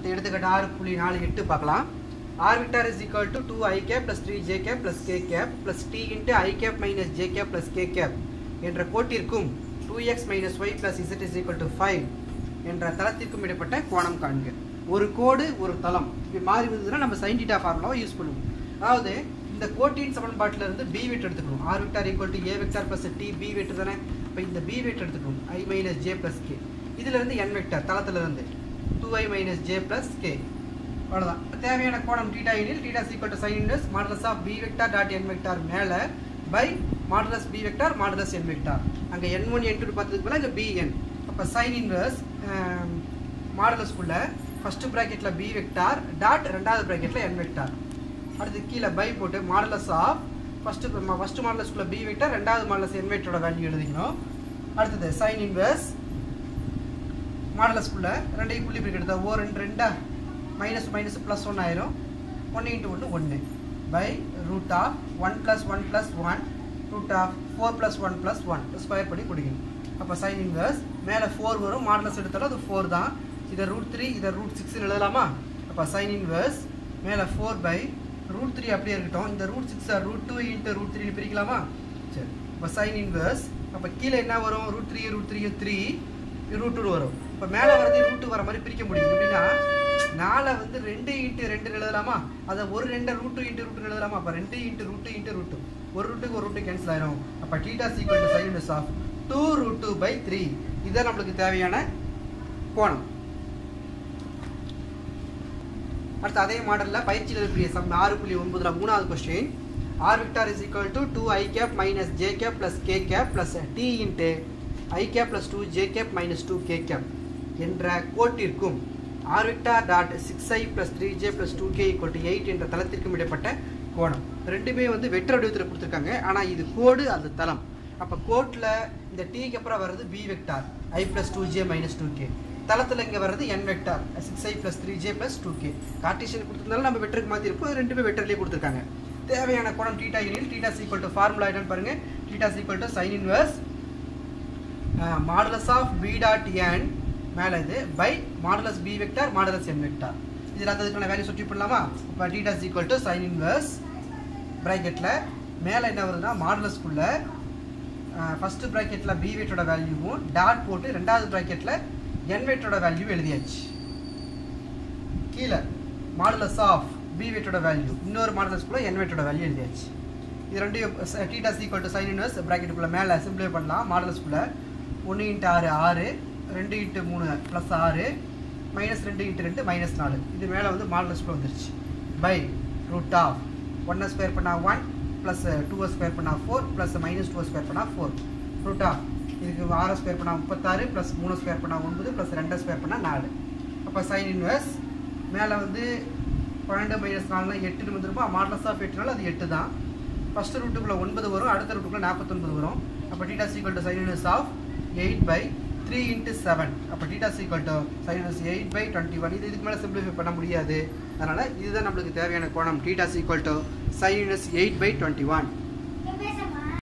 அடுத்து எடுத்துக்கிட்ட ஆறு புள்ளி நாலு எட்டு பார்க்கலாம் R vector is equal to two I cap plus three J cap plus K cap plus T into I cap minus J cap plus K cap என்ற கோட்டிற்கும் two X minus Y plus Z is equal to five என்ற தளத்திற்கும் இடைப்பட்ட கோணம் காண்க ஒரு கோடு ஒரு தளம் இப்படி மாறி வந்ததுன்னா நம்ம சைன் டீட்டா ஃபார்முலாவை யூஸ் பண்ணுவோம் அதாவது இந்த கோட்டின் சமன்பாட்டில் இருந்து பி வெட் எடுத்துக்கணும் R vector equal to A vector plus T B வெட் தானே இப்போ இந்த பி வெட் எடுத்துக்கணும் I minus J plus K இதுல இருந்து என் வெக்டார் தளத்துல இருந்து two I minus J plus K அவ்வளோதான் தேவையான கோணம் டீட்டா எனில் theta sequel to sine inverse modulus of B vector dot N vector மேலே by modulus B vector modulus N vector அங்கே என் ஒன் என் டூ பார்த்ததுக்கு மேலே இங்கே பிஎன் அப்போ சைன் இன்வெர்ஸ் மாடலஸ்குள்ள ஃபஸ்ட்டு ப்ராக்கெட்டில் பி வெக்டார் டாட் ரெண்டாவது ப்ராக்கெட்டில் என் வெக்டார் அடுத்து கீழே பை போட்டு மாடலஸ் ஆஃப் ஃபஸ்ட்டு ஃபஸ்ட்டு மாடலஸ்குள்ள பி வெக்டார் ரெண்டாவது மாடலஸ் என் வெக்டரோட வேல்யூ எழுதிக்கணும் அடுத்தது சைன் இன்வெர்ஸ் மாடலஸ்குள்ள ரெண்டையும் புள்ளி பிரிக்க எடுத்தா ஓ ரெண்டு ரெண்டா மைனஸ் மைனஸ் ப்ளஸ் ஒன் ஆயிரும் ஒன்று இன்ட்டு ஒன்று ஒன்று by root of one plus one plus one root of four plus one plus one square பண்ணி குடிக்கணும் அப்போ சைன் இன்வர்ஸ் மேலே ஃபோர் வரும் மாடலஸ் எடுத்தாலும் அது ஃபோர் தான் இதை ரூட் த்ரீ இதை ரூட் சிக்ஸ்னு எழுதலாமா அப்போ சைன் இன்வர்ஸ் மேலே ஃபோர் பை ரூட் த்ரீ அப்படியே இருக்கட்டும் இந்த ரூட் சிக்ஸை ரூட் டூ இன்ட்டு ரூட் த்ரீன்னு பிரிக்கலாமா சரி இப்போ சைன் இன்வர்ஸ் அப்போ கீழே என்ன வரும் root three root three three root two வரும் இப்போ மேலே வரது ரூட் டூ வர மாதிரி பிரிக்க முடியும் எப்படின்னா நாலை வந்து ரெண்டு இன்ட்டு ரெண்டு எழுதலாமா அதை ஒரு ரெண்டை ரூட் டூ இன்ட்டு ரூட் எழுதலாமா அப்போ ரெண்டு இன்ட்டு ரூட் இன்ட்டு ரூட் ஒரு ரூட்டுக்கு ஒரு ரூட்டு கேன்சல் ஆயிரும் அப்போ theta sequel to sine inverse of two root two by three இதுதான் நம்மளுக்கு தேவையான கோணம் அடுத்து அதே மாடலில் பயிற்சியில் இருக்கக்கூடிய சம் ஆறு புள்ளி ஒன்பதுல மூணாவது question R vector is equal to two I cap minus J cap plus K cap plus T into I cap plus two J cap minus two K cap என்ற கோட்டிற்கும் R vector dot six I plus three J plus two K equal to eight என்ற தளத்திற்கும் இடைப்பட்ட கோணம் ரெண்டுமே வந்து வெற்ற வடிவத்தில் கொடுத்துருக்காங்க ஆனால் இது கோடு அது தளம் அப்போ கோட்டில் இந்த டீக்கு அப்புறம் வர்றது B vector I plus two J minus two K தளத்தில் இங்கே வர்றது N vector six I plus three J plus two K Cartesian கொடுத்துருந்தாலும் நம்ம வெட்டருக்கு மாற்றிருப்போம் இது ரெண்டுமே வெட்டர்லேயே கொடுத்துருக்காங்க தேவையான கோணம் theta unit theta sequel to formula என்னன்னு பாருங்க theta sequel to sine inverse modulus of B dot N மேலே இது by modulus B vector modulus N vector இதில் அந்த இதுக்கான வேல்யூ சுற்றி பண்ணலாமா இப்போ theta sequel to sine inverse ப்ராக்கெட்டில் மேலே என்ன வருதுன்னா மாடலஸ்குள்ளே ஃபஸ்ட்டு ப்ராக்கெட்டில் பி வெட்டோட வேல்யூவும் டாட் போட்டு ரெண்டாவது ப்ராக்கெட்டில் என் வெட்டோட வேல்யூ எழுதியாச்சு கீழே மாடலஸ் ஆஃப் பி வெட்டோட வேல்யூ இன்னொரு மாடலஸ்குள்ளே என் வெட்டோட வேல்யூ எழுதியாச்சு இது ரெண்டையும் theta sequel to sine inverse ப்ராக்கெட்டுக்குள்ளே மேலே சிம்பிளை பண்ணலாம் மாடலஸ்குள்ளே ஒன்று இன்ட்டு ஆறு ஆறு ரெண்டு இன்ட்டு மூணு ப்ளஸ் ஆறு மைனஸ் ரெண்டு இன்ட்டு ரெண்டு மைனஸ் நாலு இது மேலே வந்து மாடலஸ்குள்ளே வந்துருச்சு பை ரூட் ஆஃப் ஒன்னை ஸ்கொயர் பண்ணால் ஒன் ப்ளஸ் டூவை ஸ்கொயர் பண்ணால் ஃபோர் ப்ளஸ் மைனஸ் டூவை ஸ்கொயர் பண்ணால் ஃபோர் ரூட் ஆஃப் இதுக்கு ஆறை ஸ்கொயர் பண்ணால் முப்பத்தாறு ப்ளஸ் மூணு ஸ்கொயர் பண்ணால் ஒன்பது ப்ளஸ் ரெண்டை ஸ்கொயர் பண்ணால் நாலு அப்போ சைன் இன்வெர்ஸ் மேலே வந்து பன்னெண்டு மைனஸ் நாலுனா எட்டுன்னு வந்துருப்போம் மாடலஸ் ஆஃப் எட்டுனால அது எட்டு தான் ஃபஸ்ட்டு ரூட்டுக்குள்ளே ஒன்பது வரும் அடுத்த ரூட்டுக்குள்ளே நாற்பத்தொன்பது வரும் அப்போ theta sequel to sine inverse of eight by three into seven அப்போ theta sequel to sine inverse eight by twenty one இது இதுக்கு மேலே சிம்பிளிஃபை பண்ண முடியாது அதனால் இதுதான் நம்மளுக்கு தேவையான கோணம் theta sequel to sine inverse eight by twenty one